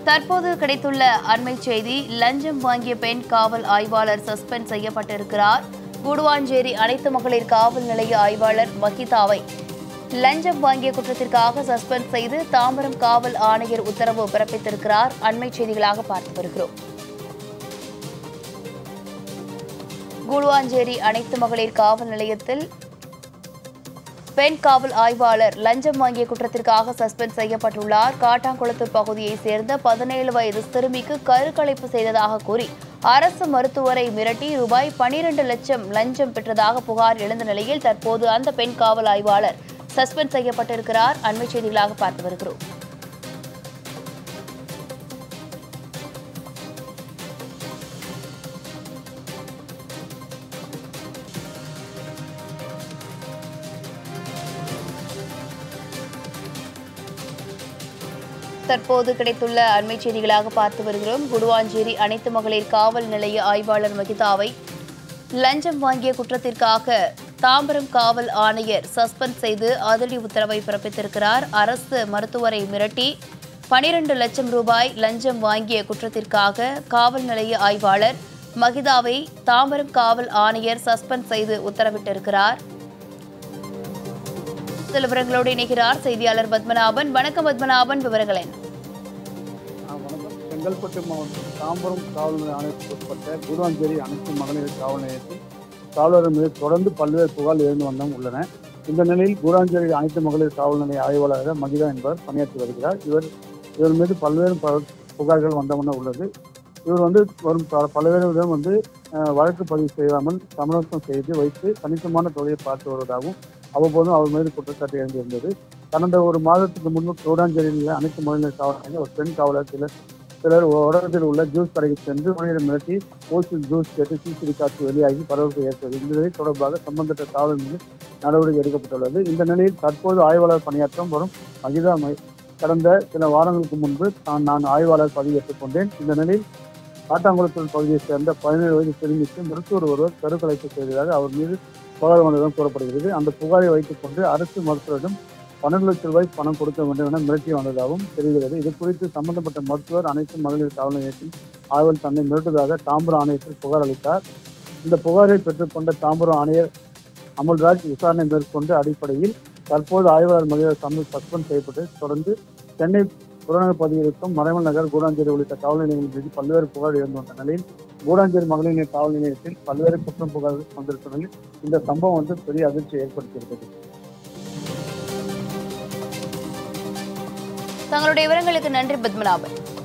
தற்போது கிடைத்துள்ள அண்மை செய்தி லஞ்சம் வாங்கிய பெண் காவல் ஆய்வாளர் சஸ்பெண்ட் செய்யப்பட்டிருக்கிறார் கூடுவாஞ்சேரி அனைத்து மகளிர் காவல் நிலைய ஆய்வாளர் மகிதாவை லஞ்சம் வாங்கிய குற்றத்திற்காக சஸ்பெண்ட் செய்து தாம்பரம் காவல் ஆணையர் உத்தரவு பிறப்பித்திருக்கிறார் அண்மை செய்திகளாக பார்த்து வருகிறோம் கூடுவாஞ்சேரி அனைத்து மகளிர் காவல் நிலையத்தில் பெண் காவல் ஆய்வாளர் லஞ்சம் வாங்கிய குற்றத்திற்காக சஸ்பெண்ட் செய்யப்பட்டுள்ளார் காட்டாங்குளத்தூர் பகுதியைச் சேர்ந்த பதினேழு வயது சிறுமிக்கு கருக்கலைப்பு செய்ததாக கூறி அரசு மருத்துவரை மிரட்டி ரூபாய் பனிரெண்டு லட்சம் லஞ்சம் பெற்றதாக புகார் எழுந்த நிலையில் தற்போது அந்த பெண் காவல் ஆய்வாளர் சஸ்பெண்ட் செய்யப்பட்டிருக்கிறார் அண்மை செய்திகளாக பார்த்து வருகிறோம் தற்போது கிடைத்துள்ள அண்மை செய்திகளாக பார்த்து வருகிறோம் குடுவாஞ்சேரி அனைத்து மகளிர் காவல் நிலைய ஆய்வாளர் மகிதாவை லஞ்சம் வாங்கிய குற்றத்திற்காக தாம்பரம் காவல் ஆணையர் சஸ்பெண்ட் செய்து அதிரடி உத்தரவை பிறப்பித்திருக்கிறார் அரசு மருத்துவரை மிரட்டி பனிரெண்டு லட்சம் ரூபாய் லஞ்சம் வாங்கிய குற்றத்திற்காக காவல் நிலைய ஆய்வாளர் மகிதாவை தாம்பரம் காவல் ஆணையர் சஸ்பெண்ட் செய்து உத்தரவிட்டிருக்கிறார் சில விவரங்களோடு இணைகிறார் செய்தியாளர் பத்மநாபன் வணக்கம் பத்மநாபன் விவரங்கள் என்ன ஆ, வணக்கம் செங்கல்பட்டு மாவட்டம் தாம்பரம் காவல் நிலைய ஆணையத்துக்கு உட்பட்ட கூடுவாஞ்சேரி அனைத்து மகளிர் காவல் நிலையத்தில் காவலர் மீது தொடர்ந்து பல்வேறு புகார் எழுந்து வண்ணம் உள்ளன இந்த நிலையில் கூடாஞ்சேரி அனைத்து மகளிர் காவல் நிலைய ஆய்வாளராக மகிதா என்பவர் பணியாற்றி வருகிறார் இவர் இவர் மீது பல்வேறு ப- புகார்கள் வந்த வண்ணம் உள்ளது இவர் வந்து வரும் ப- பல்வேறு விதம் வந்து அஹ், வழக்கு பதிவு செய்யாமல் சமரசம் செய்து வைத்து கணிசமான தொகையை பார்த்து வருவதாகவும் அவ்வப்போதும் அவர் மீது குற்றச்சாட்டு எழுந்திருந்தது கடந்த ஒரு மாதத்துக்கு முன்பு கூடாஞ்சேரியில் அனைத்து மகளிர் காவல் நிலையம் ஒரு பெண் காவலர் சிலர் சிலர் உலகத்தில் உள்ள ஜூஸ் கடைக்கு சென்று மனிதர் மிரட்டி ஓசி ஜூஸ் கேட்டு சிசிடி காட்சி வெளியாகி பரபரப்பு ஏற்பட்டது இந்த நிலை தொடர்பாக சம்பந்தப்பட்ட காவல் மீது நடவடிக்கை எடுக்கப்பட்டுள்ளது இந்த நிலையில் தற்போது ஆய்வாளர் பணியாற்றம் வரும் மகிதா மை- கடந்த சில வாரங்களுக்கு முன்பு தான் நான் ஆய்வாளர் பதவியேற்றுக் கொண்டேன் இந்த நிலையில் காட்டாங்குளத்தூர் பகுதியைச் சேர்ந்த பதினேழு வயது சிறுமிக்கு மருத்துவர் ஒருவர் கருக்கலைப்பு செய்ததாக அவர் மீது புகார் வந்ததும் கூறப்படுகிறது அந்த புகாரை வைத்துக் கொண்டு அரசு மருத்துவரிடம் பன்னெண்டு லட்சம் ரூபாய் பணம் கொடுக்க வேண்டும் என மிரட்டி வந்ததாகவும் தெரிகிறது இது குறித்து சம்பந்தப்பட்ட மருத்துவர் அனைத்து மகளிர் காவல் நிலையத்தில் ஆய்வில் தன்னை மிரட்டுவதாக தாம்பரம் ஆணையத்தில் புகார் அளித்தார் இந்த புகாரை பெற்றுக்கொண்ட தாம்பரம் ஆணையர் அமுல்ராஜ் விசாரணை மேற்கொண்ட அடிப்படையில் தற்போது ஆய்வாளர் மகளிர் சம்மன் சஸ்பெண்ட் செய்யப்பட்டு தொடர்ந்து சென்னை புறநகர் பகுதியில் இருக்கும் மறைமல் நகர் கூடாஞ்சேரி உள்ளிட்ட காவல் நிலையங்கள் மீது பல்வேறு புகார் எழுந்து வந்த நிலையில் கூடாஞ்சேரி மகளிர் நிலைய காவல் நிலையத்தில் பல்வேறு குற்றம் புகார்கள் வந்திருக்கும் நிலையில் இந்த சம்பவம் வந்து பெரிய அதிர்ச்சியை ஏற்படுத்தியிருக்கிறது தங்களுடைய விவரங்களுக்கு நன்றி பத்மநாபன்